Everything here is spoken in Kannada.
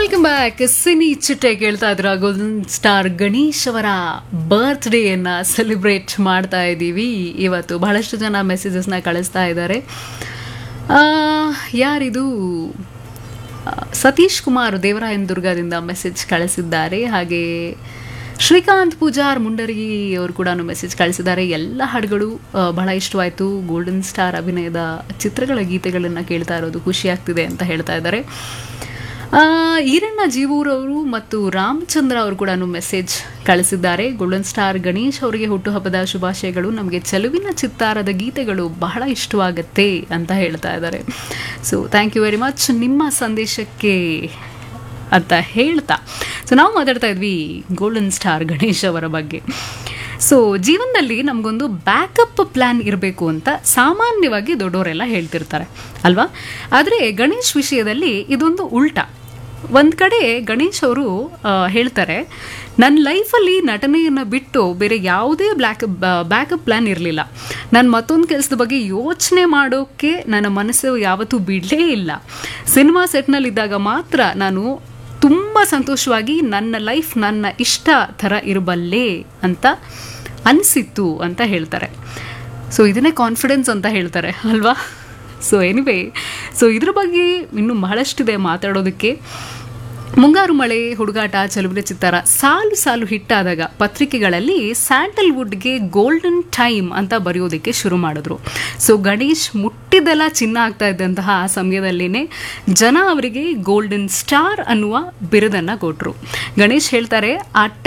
ವೆಲ್ಕಮ್ ಬ್ಯಾಕ್ ಸಿನಿ ಚಿಟ್ಟೆ ಕೇಳ್ತಾ ಇದ್ರ ಗೋಲ್ಡನ್ ಸ್ಟಾರ್ ಗಣೇಶ್ ಅವರ ಬರ್ತ್ಡೇಯನ್ನ ಸೆಲೆಬ್ರೇಟ್ ಮಾಡ್ತಾ ಇದ್ದೀವಿ ಇವತ್ತು ಬಹಳಷ್ಟು ಜನ ಮೆಸೇಜಸ್ನ ಕಳಿಸ್ತಾ ಇದ್ದಾರೆ ಆ, ಯಾರಿದು ಆ, ಸತೀಶ್ ಕುಮಾರ್ ದೇವರಾಯನ ದುರ್ಗದಿಂದ ಮೆಸೇಜ್ ಕಳಿಸಿದ್ದಾರೆ ಹಾಗೆ ಶ್ರೀಕಾಂತ್ ಪೂಜಾರ್ ಮುಂಡರಗಿ ಅವರು ಕೂಡ ಮೆಸೇಜ್ ಕಳಿಸಿದ್ದಾರೆ ಎಲ್ಲ ಹಾಡುಗಳು ಆ, ಬಹಳ ಇಷ್ಟವಾಯಿತು ಗೋಲ್ಡನ್ ಸ್ಟಾರ್ ಅಭಿನಯದ ಚಿತ್ರಗಳ ಗೀತೆಗಳನ್ನು ಕೇಳ್ತಾ ಇರೋದು ಖುಷಿಯಾಗ್ತಿದೆ ಅಂತ ಹೇಳ್ತಾ ಇದ್ದಾರೆ ಆ, ಈರಣ್ಣ ಜೀವೂರವರು ಮತ್ತು ರಾಮಚಂದ್ರ ಅವರು ಕೂಡ ಮೆಸೇಜ್ ಕಳಿಸಿದ್ದಾರೆ ಗೋಲ್ಡನ್ ಸ್ಟಾರ್ ಗಣೇಶ್ ಅವರಿಗೆ ಹುಟ್ಟುಹಬ್ಬದ ಶುಭಾಶಯಗಳು ನಮಗೆ ಚೆಲುವಿನ ಚಿತ್ತಾರದ ಗೀತೆಗಳು ಬಹಳ ಇಷ್ಟವಾಗತ್ತೆ ಅಂತ ಹೇಳ್ತಾ ಇದ್ದಾರೆ so thank you very much ನಿಮ್ಮ ಸಂದೇಶಕ್ಕೆ ಅಂತ ಹೇಳ್ತಾ ಸೊ ನಾವು ಮಾತಾಡ್ತಾ ಇದ್ವಿ ಗೋಲ್ಡನ್ ಸ್ಟಾರ್ ಗಣೇಶ್ ಅವರ ಬಗ್ಗೆ ಸೊ ಜೀವನದಲ್ಲಿ ನಮಗೊಂದು ಬ್ಯಾಕಪ್ ಪ್ಲ್ಯಾನ್ ಇರಬೇಕು ಅಂತ ಸಾಮಾನ್ಯವಾಗಿ ದೊಡ್ಡವರೆಲ್ಲ ಹೇಳ್ತಿರ್ತಾರೆ ಅಲ್ವಾ ಆದರೆ ಗಣೇಶ್ ವಿಷಯದಲ್ಲಿ ಇದೊಂದು ಉಲ್ಟಾ ಒಂದು ಕಡೆ ಗಣೇಶ್ ಅವರು ಆ, ಹೇಳ್ತಾರೆ ನನ್ನ ಲೈಫಲ್ಲಿ ನಟನೆಯನ್ನು ಬಿಟ್ಟು ಬೇರೆ ಯಾವುದೇ ಬ್ಲ್ಯಾಕ್ ಬ್ಯಾಕಪ್ ಪ್ಲ್ಯಾನ್ ಇರಲಿಲ್ಲ ನಾನು ಮತ್ತೊಂದು ಕೆಲಸದ ಬಗ್ಗೆ ಯೋಚನೆ ಮಾಡೋಕ್ಕೆ ನನ್ನ ಮನಸ್ಸು ಯಾವತ್ತೂ ಬಿಡಲೇ ಇಲ್ಲ ಸಿನಿಮಾ ಸೆಟ್ನಲ್ಲಿದ್ದಾಗ ಮಾತ್ರ ನಾನು ತುಂಬ ಸಂತೋಷವಾಗಿ ನನ್ನ ಲೈಫ್ ನನ್ನ ಇಷ್ಟ ಥರ ಇರಬಲ್ಲೆ ಅಂತ ಅನಿಸಿತ್ತು ಅಂತ ಹೇಳ್ತಾರೆ ಸೊ ಇದನ್ನೇ ಕಾನ್ಫಿಡೆನ್ಸ್ ಅಂತ ಹೇಳ್ತಾರೆ ಅಲ್ವಾ ಸೊ ಎನಿವೇ ಸೊ ಇದ್ರ ಬಗ್ಗೆ ಇನ್ನೂ ಬಹಳಷ್ಟಿದೆ ಮಾತಾಡೋದಕ್ಕೆ ಮುಂಗಾರು ಮಳೆ ಹುಡುಗಾಟ ಚಲುವಿನ ಚಿತ್ತಾರ ಸಾಲು ಸಾಲು ಹಿಟ್ಟಾದಾಗ ಪತ್ರಿಕೆಗಳಲ್ಲಿ ಸ್ಯಾಂಡಲ್ವುಡ್ಗೆ ಗೋಲ್ಡನ್ ಟೈಮ್ ಅಂತ ಬರೆಯೋದಕ್ಕೆ ಶುರು ಮಾಡಿದ್ರು ಸೊ ಗಣೇಶ್ ಮುಟ್ಟಿದೆಲ್ಲ ಚಿನ್ನ ಆಗ್ತಾ ಇದ್ದಂತಹ ಆ ಸಮಯದಲ್ಲಿನೇ ಜನ ಅವರಿಗೆ ಗೋಲ್ಡನ್ ಸ್ಟಾರ್ ಅನ್ನುವ ಬಿರುದನ್ನು ಕೊಟ್ಟರು ಗಣೇಶ್ ಹೇಳ್ತಾರೆ ಆ